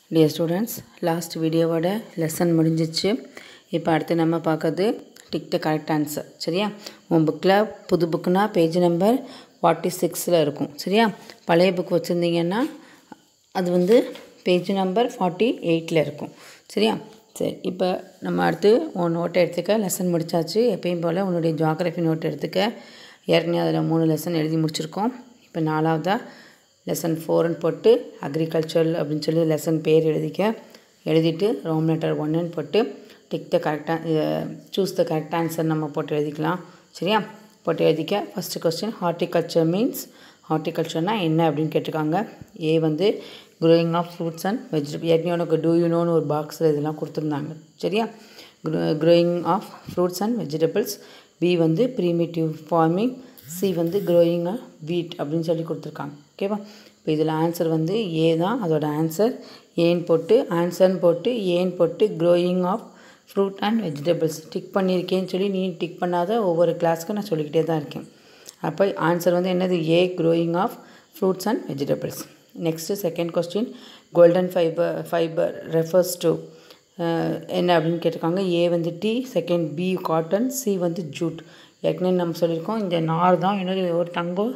Dear students last வீடியோவோட lesson முடிஞ்சிச்சு இப்போ அடுத்து நம்ம பார்க்கறது டிக் த கரெக்ட் ஆன்சர் சரியா உன் புக்கில் புது புக்குனா பேஜ் நம்பர் ஃபார்ட்டி சிக்ஸில் இருக்கும் சரியா பழைய புக் வச்சுருந்தீங்கன்னா அது வந்து பேஜ் நம்பர் ஃபார்ட்டி எயிட்டில் இருக்கும் சரியா சரி இப்போ நம்ம அடுத்து உன் நோட்டை எடுத்துக்க லெசன் முடிச்சாச்சு எப்பயும் போல் உன்னுடைய ஜியாகிரஃபி நோட் எடுத்துக்க ஏற்கனவே அதில் மூணு லெசன் எழுதி முடிச்சிருக்கோம் இப்போ நாலாவதாக லெசன் ஃபோர்னு போட்டு அக்ரிகல்ச்சர் அப்படின்னு சொல்லி லெசன் பேர் எழுதிக்க எழுதிட்டு ரோம் லெட்டர் ஒன்றுன்னு போட்டு டிக் த கரெக்டாக சூஸ் த கரெக்ட் ஆன்சர் நம்ம போட்டு எழுதிக்கலாம் சரியா போட்டு எழுதிக்க ஃபஸ்ட்டு கொஸ்டின் ஹார்டிகல்ச்சர் மீன்ஸ் ஹார்டிகல்ச்சர்னால் என்ன அப்படின்னு கேட்டிருக்காங்க ஏ வந்து growing of fruits and vegetable ஏற்கனவே உனக்கு டூ யூனோன்னு ஒரு பாக்ஸில் இதெல்லாம் கொடுத்துருந்தாங்க சரியா growing of fruits and vegetables B வந்து ப்ரீமேட்டிவ் ஃபார்மிங் சி வந்து க்ரோயிங் வீட் அப்படின்னு சொல்லி கொடுத்துருக்காங்க ஓகேவா இப்போ இதில் ஆன்சர் வந்து ஏ தான் அதோட ஆன்சர் ஏன்னு போட்டு ஆன்சர்னு போட்டு ஏன்னு போட்டு growing of fruit and vegetables tick பண்ணியிருக்கேன்னு சொல்லி நீ டிக் பண்ணாத ஒவ்வொரு கிளாஸ்க்கும் நான் சொல்லிக்கிட்டே தான் இருக்கேன் அப்போ ஆன்சர் வந்து என்னது A growing of fruits and vegetables next second question golden fiber fiber refers to என்ன அப்படின்னு கேட்டிருக்காங்க ஏ வந்து D second B cotton C வந்து ஜூட் ஏற்கனவே நம்ம சொல்லியிருக்கோம் இந்த நார் தான் என்னது ஒரு தங்கம்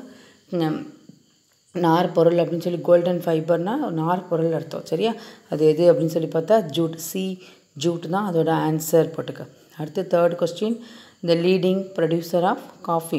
நார் பொருள் அப்படின்னு சொல்லி கோல்டன் ஃபைபர்னால் நார் பொருள் அர்த்தம் சரியா அது எது அப்படின்னு சொல்லி பார்த்தா ஜூட் சி ஜூட் தான் அதோட ஆன்சர் போட்டுக்க அடுத்து third question the leading producer of coffee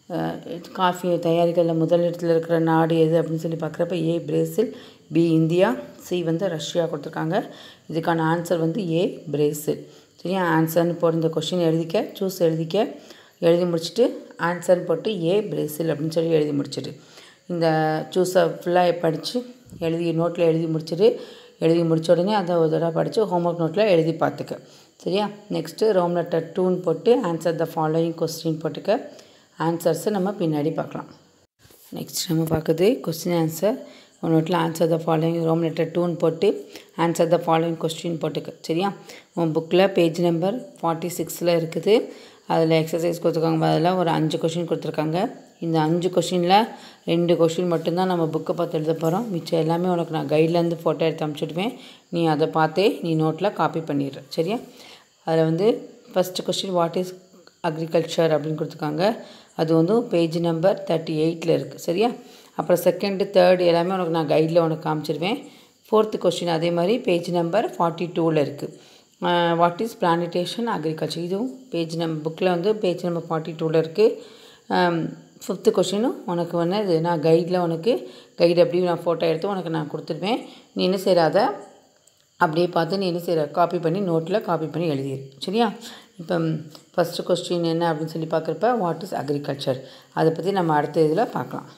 coffee தயாரிக்கிறதுல முதல் இடத்துல இருக்கிற நாடு எது அப்படின்னு சொல்லி பார்க்குறப்ப A Brazil B India C வந்து ரஷ்யா கொடுத்துருக்காங்க இதுக்கான ஆன்சர் வந்து ஏ பிரேசில் சரியா ஆன்சர்னு போட்டு இந்த கொஷின் எழுதிக்க சூஸ் எழுதிக்க எழுதி முடிச்சுட்டு ஆன்சர்னு போட்டு ஏ பிரேசில் அப்படின்னு சொல்லி எழுதி முடிச்சிட்டு இந்த சூஸை ஃபுல்லாக படித்து எழுதி நோட்டில் எழுதி முடிச்சுட்டு எழுதி முடித்த உடனே அதை ஒரு தடவை படித்து ஹோம்ஒர்க் நோட்டில் எழுதி பார்த்துக்க சரியா நெக்ஸ்ட்டு ரோம் லெட்டர் டூன்னு போட்டு ஆன்சர் த ஃபாலோயிங் கொஸ்டின் போட்டுக்க ஆன்சர்ஸை நம்ம பின்னாடி பார்க்கலாம் நெக்ஸ்ட் நம்ம பார்க்குறது கொஸ்டின் ஆன்சர் உன் நோட்டில் answer the following from letter டூன்னு போட்டு ஆன்சர் த ஃபாலோயிங் கொஸ்டின் போட்டுக்க சரியா உன் புக்கில் பேஜ் நம்பர் ஃபார்ட்டி சிக்ஸில் இருக்குது அதில் எக்ஸசைஸ் கொடுத்துருக்காங்க அதில் ஒரு அஞ்சு கொஷின் கொடுத்துருக்காங்க இந்த அஞ்சு கொஷினில் ரெண்டு கொஷின் மட்டும்தான் நம்ம புக்கை பார்த்து எழுத போகிறோம் மிச்சம் எல்லாமே உனக்கு நான் கைட்லேருந்து ஃபோட்டோ எடுத்து அனுப்பிச்சிடுவேன் நீ அதை பார்த்தே நீ நோட்டில் காப்பி பண்ணிடுற சரியா அதில் வந்து first question what is agriculture அப்படின்னு கொடுத்துருக்காங்க அது வந்து பேஜ் நம்பர் தேர்ட்டி எயிட்டில் இருக்குது சரியா அப்புறம் செகண்டு தேர்டு எல்லாமே உனக்கு நான் கைடில் உனக்கு காமிச்சிருவேன் ஃபோர்த்து கொஷின் அதே மாதிரி பேஜ் நம்பர் ஃபார்ட்டி டூவில் இருக்குது வாட் இஸ் பிளானிடேஷன் அக்ரிகல்ச்சர் இதுவும் பேஜ் நம் புக்கில் வந்து பேஜ் நம்பர் ஃபார்ட்டி டூவில் இருக்குது ஃபிஃப்த்து கொஷினும் உனக்கு வந்து இது நான் கைடில் உனக்கு கைடு அப்படியே நான் ஃபோட்டோ எடுத்து உனக்கு நான் கொடுத்துருவேன் நீ என்ன செய்கிற அதை அப்படியே பார்த்து நீ என்ன செய்கிற காப்பி பண்ணி நோட்டில் காப்பி பண்ணி எழுதிடு சரியா இப்போ ஃபஸ்ட்டு கொஸ்டின் என்ன அப்படின்னு சொல்லி பார்க்குறப்ப வாட் இஸ் அக்ரிகல்ச்சர் அதை பற்றி நம்ம அடுத்த இதில் பார்க்கலாம்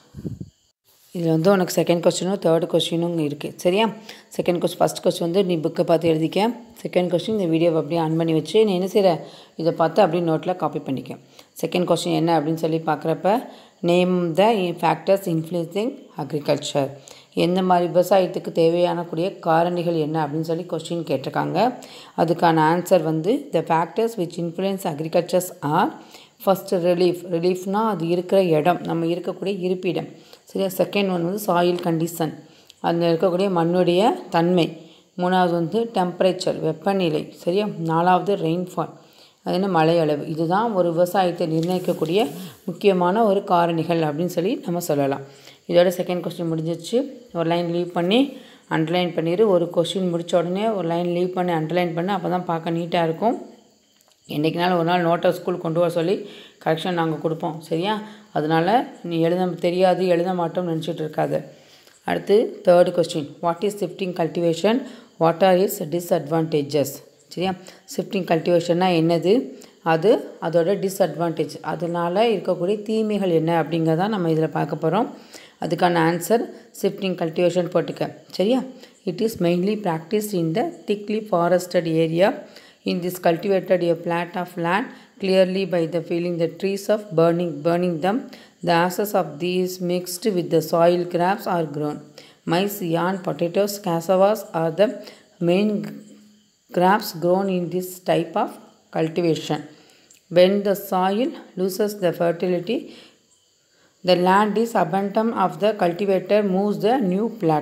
இதில் வந்து உனக்கு செகண்ட் கொஸ்டினும் தேர்ட் கொஸ்டினும் இருக்குது சரியா செகண்ட் கொஸ்டின் ஃபஸ்ட் கொஸ்டின் வந்து நீ புக்கை பார்த்து எழுதிக்க செகண்ட் கொஸ்டின் இந்த வீடியோவை அப்படியே ஆன் பண்ணி வச்சு நீ என்ன செய்கிற இதை பார்த்து அப்படியே நோட்டில் காப்பி பண்ணிக்க செகண்ட் கொஸ்டின் என்ன அப்படின்னு சொல்லி பார்க்குறப்ப name the factors influencing agriculture எந்த மாதிரி விவசாயத்துக்கு தேவையான கூடிய காரணிகள் என்ன அப்படின்னு சொல்லி கொஸ்டின் கேட்டிருக்காங்க அதுக்கான ஆன்சர் வந்து the factors which influence agricultures are first relief ரிலீஃப்னால் அது இருக்கிற இடம் நம்ம இருக்கக்கூடிய இருப்பிடம் சரியா செகண்ட் ஒன் வந்து சாயில் கண்டிஷன் அதில் இருக்கக்கூடிய மண்ணுடைய தன்மை மூணாவது வந்து டெம்பரேச்சர் வெப்பநிலை சரியா நாலாவது ரெயின்ஃபால் அது என்ன மழை அளவு இதுதான் ஒரு விவசாயத்தை நிர்ணயிக்கக்கூடிய முக்கியமான ஒரு காரணிகள் அப்படின்னு சொல்லி நம்ம சொல்லலாம் இதோட செகண்ட் கொஸ்டின் முடிஞ்சிச்சு ஒரு லைன் லீவ் பண்ணி அண்டர்லைன் பண்ணிடு ஒரு கொஸ்டின் முடித்த உடனே ஒரு லைன் லீவ் பண்ணி அண்டர்லைன் பண்ணி அப்போ தான் பார்க்க நீட்டாக இருக்கும் என்றைக்குனாலும் ஒரு நாள் நோட்டை ஸ்கூல் கொண்டு வர சொல்லி கரெக்ஷன் நாங்கள் கொடுப்போம் சரியா அதனால் நீ எழுத தெரியாது எழுத மாட்டோம்னு நினச்சிட்டு இருக்காது அடுத்து third question what is shifting cultivation what are is disadvantages சரியா ஷிஃப்டிங் கல்டிவேஷன்னா என்னது அது அதோட டிஸ்அட்வான்டேஜ் அதனால் இருக்கக்கூடிய தீமைகள் என்ன அப்படிங்கிறத நம்ம இதில் பார்க்க போகிறோம் அதுக்கான ஆன்சர் ஷிஃப்டிங் கல்டிவேஷன் போட்டுக்க சரியா it is mainly practice in the thickly forested area In this cultivated a plat of land clearly by the feeling the trees of burning burning them. The ashes of these mixed with the soil crops are grown. Maize, yam, potatoes, cassavas are the main crops grown in this type of cultivation. When the soil loses the fertility, the land is abandoned of the cultivator moves the new plat.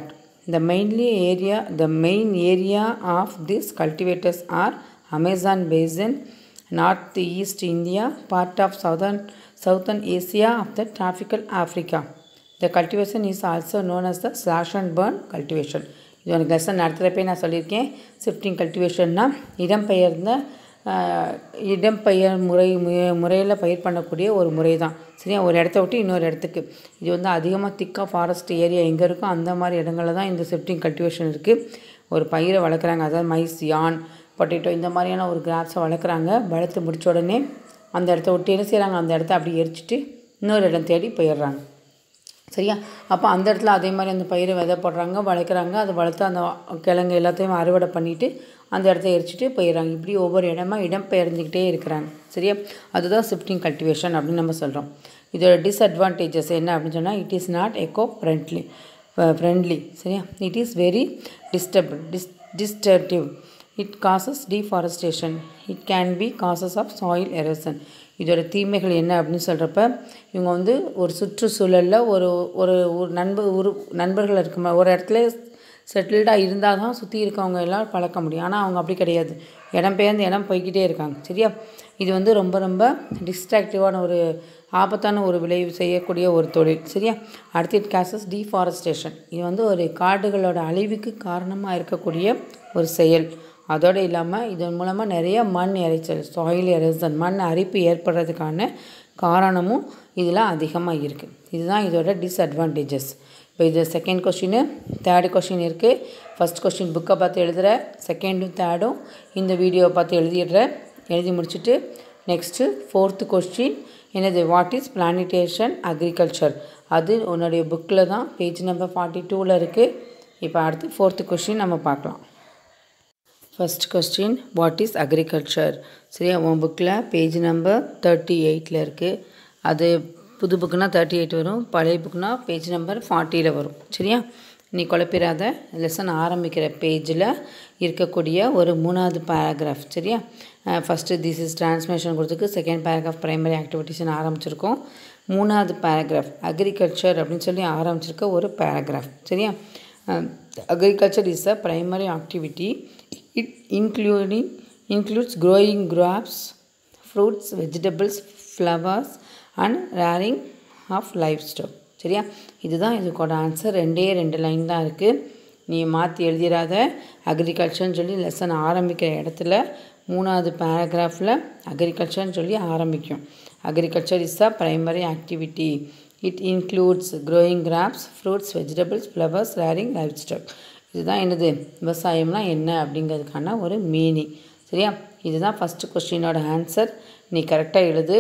the mainly area the main area of these cultivators are amazon basin northeast india part of southern southern asia of the tropical africa the cultivation is also known as the slash and burn cultivation இது எனக்கு lesson நடத்துகிறப்பே நான் சொல்லியிருக்கேன் shifting கல்டிவேஷன்னா இடம்பெயர்ந்த ஆஹ், இடம்பெயர் முறை மு- முறையில் பயிர் பண்ணக்கூடிய ஒரு முறை தான் சரியா ஒரு இடத்த விட்டு இன்னொரு இடத்துக்கு இது வந்து அதிகமாக திக்காக ஃபாரஸ்ட் ஏரியா எங்கே இருக்கோ அந்த மாதிரி இடங்களில் தான் இந்த ஷிஃப்டிங் கல்டிவேஷன் இருக்குது ஒரு பயிரை வளர்க்குறாங்க அதாவது மைஸ் யான் பொட்டேட்டோ இந்த மாதிரியான ஒரு கிராப்ஸை வளர்க்குறாங்க வளர்த்து முடிச்ச உடனே அந்த இடத்த விட்டு என்ன செய்கிறாங்க அந்த இடத்த அப்படி எரிச்சிட்டு இன்னொரு இடம் தேடி போயிடுறாங்க சரியா அப்போ அந்த இடத்துல அதே மாதிரி அந்த பயிரை விதை போடுறாங்க வளர்க்குறாங்க அதை வளர்த்து அந்த கிழங்கு எல்லாத்தையும் அறுவடை பண்ணிவிட்டு அந்த இடத்த எரிச்சிட்டு போயிடுறாங்க இப்படி ஒவ்வொரு இடமா இடம் பெயர்ந்துக்கிட்டே இருக்கிறாங்க சரியா அதுதான் ஷிஃப்டிங் கல்டிவேஷன் அப்படின்னு நம்ம சொல்கிறோம் இதோட டிஸ்அட்வான்டேஜஸ் என்ன அப்படின்னு சொன்னால் it is not eco friendly friendly சரியா it is very disturb dis destructive it causes deforestation it can be causes of soil erosion இதோட தீமைகள் என்ன அப்படின்னு சொல்கிறப்ப இவங்க வந்து ஒரு சுற்றுச்சூழலில் ஒரு ஒரு ஒரு நண்பர் ஒரு நண்பர்கள் இருக்க ஒரு இடத்துல செட்டில்டாக இருந்தால் தான் சுற்றி இருக்கவங்க எல்லாம் பழக்க முடியும் ஆனால் அவங்க அப்படி கிடையாது இடம் பெயர்ந்து இடம் போய்க்கிட்டே இருக்காங்க சரியா இது வந்து ரொம்ப ரொம்ப டிஸ்ட்ராக்டிவான ஒரு ஆபத்தான ஒரு விளைவு செய்யக்கூடிய ஒரு தொழில் சரியா அடுத்து இட் கேசஸ் டீஃபாரஸ்டேஷன் இது வந்து ஒரு காடுகளோட அழிவுக்கு காரணமாக இருக்கக்கூடிய ஒரு செயல் அதோடு இல்லாமல் இதன் மூலமாக நிறைய மண் இறைச்சல் சாயில் எரேசன் மண் அரிப்பு ஏற்படுறதுக்கான காரணமும் இதில் அதிகமாக இருக்குது இதுதான் இதோட டிஸ்அட்வான்டேஜஸ் இப்போ இது செகண்ட் கொஷினு தேர்டு கொஷின் இருக்குது ஃபஸ்ட் கொஷின் புக்கை பார்த்து எழுதுகிற செகண்டும் தேர்டும் இந்த வீடியோவை பார்த்து எழுதிடுற எழுதி முடிச்சுட்டு நெக்ஸ்ட்டு ஃபோர்த்து கொஸ்டின் என்னது வாட் இஸ் பிளானிட்டேஷன் அக்ரிகல்ச்சர் அது உன்னுடைய புக்கில் தான் பேஜ் நம்பர் ஃபார்ட்டி டூவில் இருக்குது இப்போ அடுத்து ஃபோர்த்து கொஸ்டின் நம்ம பார்க்கலாம் first question what is agriculture சரியா உன் புக்கில் பேஜ் நம்பர் தேர்ட்டி எயிட்டில் இருக்குது அது புது புக்குனா தேர்ட்டி எயிட் வரும் பழைய புக்குனா பேஜ் நம்பர் ஃபார்ட்டியில் வரும் சரியா நீ குழப்பிடாத லெசன் ஆரம்பிக்கிற பேஜில் இருக்கக்கூடிய ஒரு மூணாவது பேராகிராஃப் சரியா ஃபஸ்ட்டு திஸ் இஸ் டிரான்ஸ்மிஷன் கொடுத்துக்கு செகண்ட் பேராகிராஃப் பிரைமரி ஆக்டிவிட்டீஸ்னு ஆரம்பிச்சிருக்கோம் மூணாவது பேராகிராஃப் அக்ரிகல்ச்சர் அப்படின்னு சொல்லி ஆரம்பிச்சிருக்க ஒரு பேராகிராஃப் சரியா agriculture is a primary activity it including includes growing crops fruits vegetables flowers and rearing of livestock சரியா இதுதான் இதுக்கோட ஆன்சர் ரெண்டே ரெண்டு லைன் தான் இருக்குது நீ மாற்றி எழுதிடாத அக்ரிகல்ச்சர்னு சொல்லி லெசன் ஆரம்பிக்கிற இடத்துல மூணாவது பேராகிராஃபில் அக்ரிகல்ச்சர்னு சொல்லி ஆரம்பிக்கும் agriculture is a primary activity it includes growing crops fruits vegetables flowers rearing livestock இதுதான் என்னது விவசாயம்னா என்ன அப்படிங்கிறதுக்கான ஒரு மீனிங் சரியா இதுதான் ஃபஸ்ட்டு கொஸ்டினோட ஆன்சர் நீ கரெக்டாக எழுது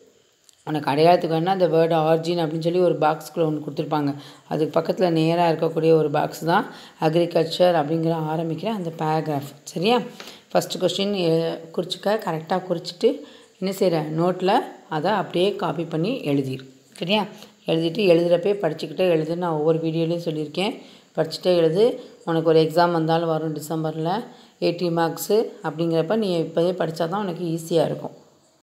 உனக்கு அடையாளத்துக்கு வேணால் அந்த வேர்டு ஆர்ஜின் அப்படின்னு சொல்லி ஒரு பாக்ஸ்குள்ளே ஒன்று கொடுத்துருப்பாங்க அதுக்கு பக்கத்தில் நேராக இருக்கக்கூடிய ஒரு பாக்ஸ் தான் அக்ரிகல்ச்சர் அப்படிங்கிற ஆரம்பிக்கிற அந்த பேராகிராஃப் சரியா ஃபஸ்ட்டு கொஸ்டின் குறிச்சிக்க கரெக்டாக குறிச்சிட்டு என்ன செய்கிற நோட்டில் அதை அப்படியே காப்பி பண்ணி எழுதிரு சரியா எழுதிட்டு எழுதுகிறப்பே படிச்சுக்கிட்டே எழுது நான் ஒவ்வொரு வீடியோலையும் சொல்லியிருக்கேன் படிச்சுட்டே எழுது உனக்கு ஒரு எக்ஸாம் வந்தாலும் வரும் டிசம்பரில் எயிட்டி மார்க்ஸு அப்படிங்கிறப்ப நீ இப்போதே படித்தா தான் உனக்கு ஈஸியாக இருக்கும்